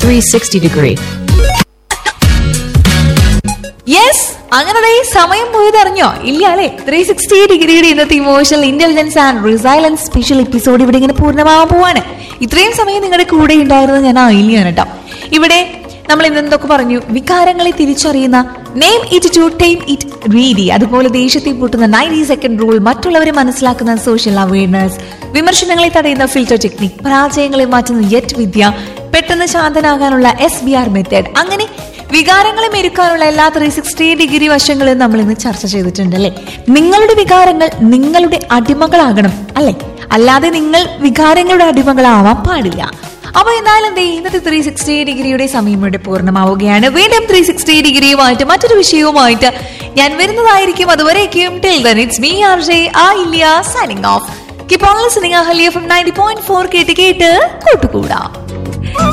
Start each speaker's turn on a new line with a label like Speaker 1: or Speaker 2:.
Speaker 1: 360 degree.
Speaker 2: Yes അങ്ങനെ ദേ സമയം പോയത് അറിഞ്ഞോ ഇല്ല അല്ലെ ത്രീ സിക്സ്റ്റി ഡിഗ്രിയുടെ ഇന്നത്തെ emotional intelligence and resilience special episode ഇവിടെ ഇങ്ങനെ പൂർണ്ണമാവാൻ പോവാണ് ഇത്രയും സമയം നിങ്ങളുടെ കൂടെ ഉണ്ടായിരുന്നത് ഞാൻ ആയില്ലാണ് കേട്ടോ ഇവിടെ നമ്മൾ ഇന്ന് എന്തൊക്കെ പറഞ്ഞു വികാരങ്ങളെ തിരിച്ചറിയുന്ന name it to time it റീഡി അതുപോലെ ദേഷ്യത്തെ പൂട്ടുന്ന നയൻറ്റി സെക്കൻഡ് റൂൾ മറ്റുള്ളവരെ മനസ്സിലാക്കുന്ന സോഷ്യൽ അവയർനെസ് വിമർശനങ്ങളെ തടയുന്ന ഫിൽറ്റർ ടെക്നിക് പരാജയങ്ങളെ മാറ്റുന്ന യെറ്റ് വിദ്യ പെട്ടെന്ന് ശാന്തനാകാനുള്ള എസ് ബി ആർ മെത്തേഡ് അങ്ങനെ വികാരങ്ങളെ മെരുക്കാനുള്ള എല്ലാ ത്രീ സിക്സ്റ്റി ഡിഗ്രി വശങ്ങളും നമ്മൾ ഇന്ന് ചർച്ച ചെയ്തിട്ടുണ്ട് അല്ലേ നിങ്ങളുടെ വികാരങ്ങൾ നിങ്ങളുടെ അടിമകളാകണം അല്ലെ അല്ലാതെ നിങ്ങൾ വികാരങ്ങളുടെ അടിമകളാവാൻ പാടില്ല അപ്പൊ എന്തായാലും എന്തേ ഇന്നത്തെ ത്രീ സിക്സ്റ്റി ഡിഗ്രിയുടെ സമയം ഇവിടെ പൂർണ്ണമാവുകയാണ് വീണ്ടും ത്രീ സിക്സ്റ്റി ഡിഗ്രിയുമായിട്ട് മറ്റൊരു വിഷയവുമായിട്ട് ഞാൻ വരുന്നതായിരിക്കും അതുവരേക്കും till then it's me R J ആ ഇല്ല signing off keep on listening Ahalya from ninety point four കേട്ട് കേട്ട് കൂട്ടുകൂടാം